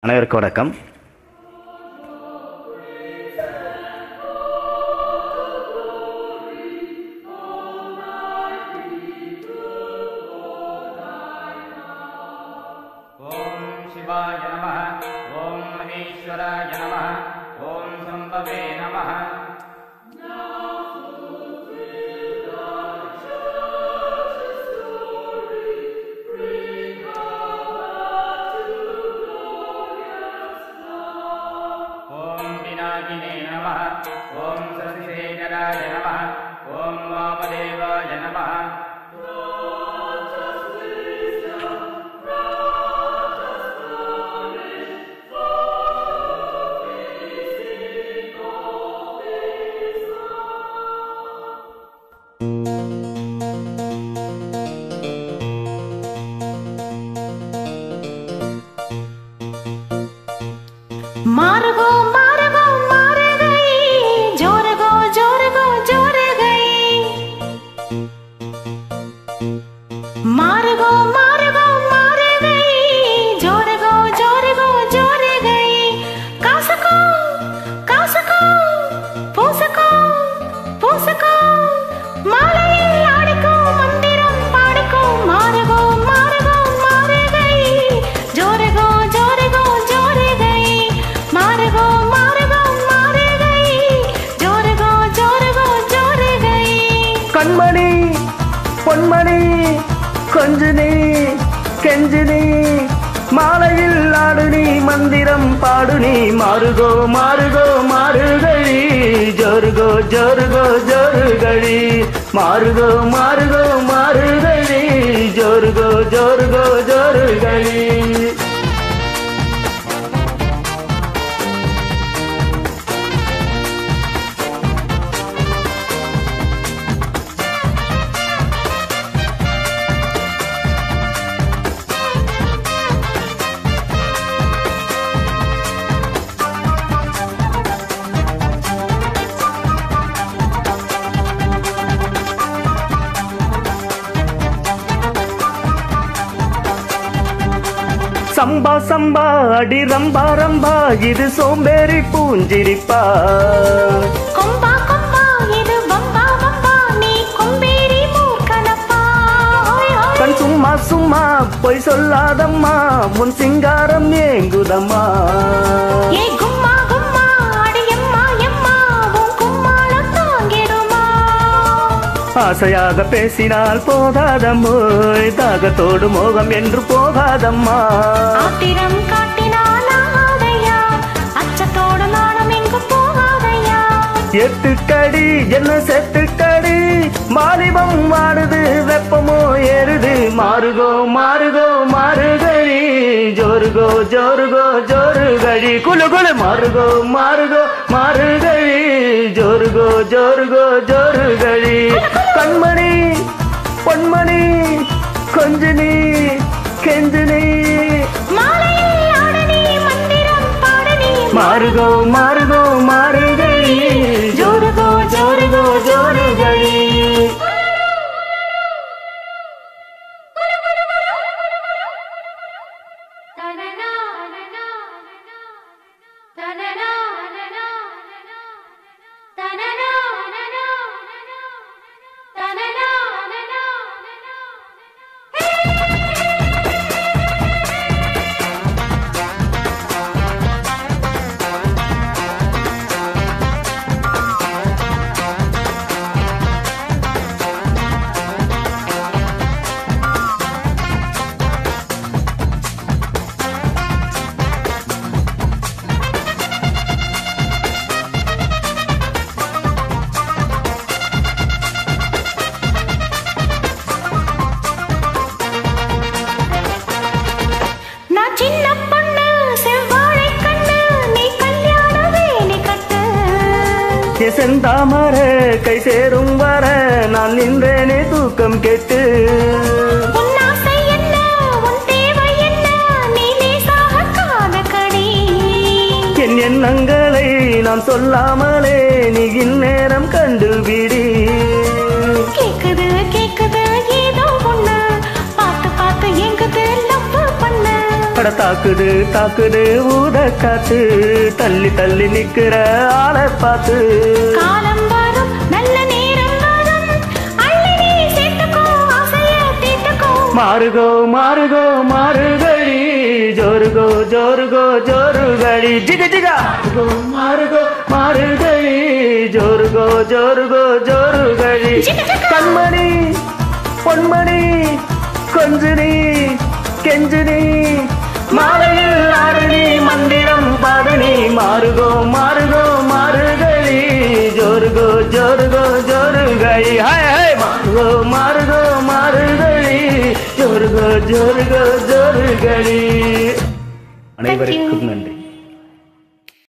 அனைவருக்கும் வணக்கம் ॐ शिवाय नमः ॐ महेश्वराय नमः ॐ सम्भवे नमः ॐ पिनाकिने नमः ॐ शशिशेखराय नमः ॐ वामदेवाय नमः मार्गो मार्गो मार गई जोर गो जोर गो जोर गई मार्गो मार्गो मार गई जोर गो जोर गो जोर गई कासको कासको பூசக்கோ பூசக்கோ மாலையில் ஆடிக்கோ மந்திரம் பாடிக்கோ மாறுகோ மாறுகோ மாறுகை ஜோருகோ ஜோருகோ ஜோருகை மாறுகோ மாறுகோ மாறுகை ஜோருகோ ஜோருகோ ஜோருகை கண்மணி பொன்மணி கொஞ்சு நீ கெஞ்சு நீ மாலையில் ஆடு நீ மந்திரம் பாடு நீ மாறுகோ மாறுகோ மாறுகழி ஜோருகோ ஜோருகோ ஜோருகழி மாறுகோ மாறுகோ மாறுகழி ஜோருகோ ஜோருகோ ஜோருகழி சம்பா சம்பா அடி ரம்பா ரம்பா இது சோம்பேறி பூஞ்சிரிப்பா கொம்பா கொம்பா இது வம்பா வம்பா நீ கொம்பேறி மூர்க்கனப்பா ஹோய் ஹோய் கண் சும்மா சும்மா பொய் சொல்லாதம்மா முன் சிங்காரம் ஏங்குதம்மா ஏ கும்மா கும்மா அடியம்மா எம்மா உன் கும்மாளம் தாங்கிடுமா ஆசையாக பேசினால் போதாதம்மோ தாகத்தோடு மோகம் என்று போகாதம்மா ஆத்திரம் காட்டினால் ஆகாதையா அச்சத்தோடு நாணம் எங்கு போகாதையா எட்டுக்கடி என்ன செட்டுக்கடி மாலிபம் மாறுது வெப்பமோ ஏறுது மாறுகோ மாறுகோ மாறுகழி ஜோருகோ ஜோருகோ ஜோருகழி குலு குலு மாறுகோ மாறுகோ மாறுகழி ஜோருகோ ஜோருகோ ஜோருகழி கண்மணி பொன்மணி கொஞ்சு நீ கெஞ்சு நீ மாலையில் ஆடனி மந்திரம் பாடனி மாறுகோ மாறுகோ மாறுகழி ஜோருகோ ஜோருகோ ஜோருகழி தனனா தனனா தனனா தனனா நான் சின்ன பொண்ணு செவ்வாழை கண்ணு நீ கல்யாண வேலி கட்டு ஏ செந்தாமர கை சேரும் வர நான் நின்றேனே தூக்கம் கெட்டு உன் ஆசை என்ன உன் தேவை என்ன நீ லேசாக காத கடி என் எண்ணங்களை நான் சொல்லாமலே நீ இந்நேரம் கண்டுபிடி கேக்குது கேக்குது ஏதோ ஒண்ணு பார்த்து பார்த்து எங்குது லவ் பண்ண அட தாக்குது தாக்குது ஊத காத்து தள்ளி தள்ளி நிக்கிற ஆளை பார்த்து காலம் வரும் நல்ல நேரம் வரும் அள்ளி நீ சேர்த்துக்கோ ஆசைய தீர்த்துக்கோ மாறுகோ மாறுகோ மாறுகழி ஜோருகோ ஜோருகோ ஜோருகழி ஜிக ஜிகா மாறுகோ மாறுகோ மாறுகழி ஜோருகோ ஜோருகோ ஜோருகழி ஜிக ஜிக. கண்மணி பொன்மணி கொஞ்சுனி கெஞ்சுனி மாலையில் ஆடுனி மந்திரம் பாடுனி மாறுகோ மாறுகோ மாறுகழி ஜோருகோ ஜோருகோ ஜோருகழி ஹாய் ஹாய் மாறுகோ மாறுகோ மாறுகழி ஜோருகோ ஜோருகோ ஜோருகழி அனைவருக்கும் நன்றி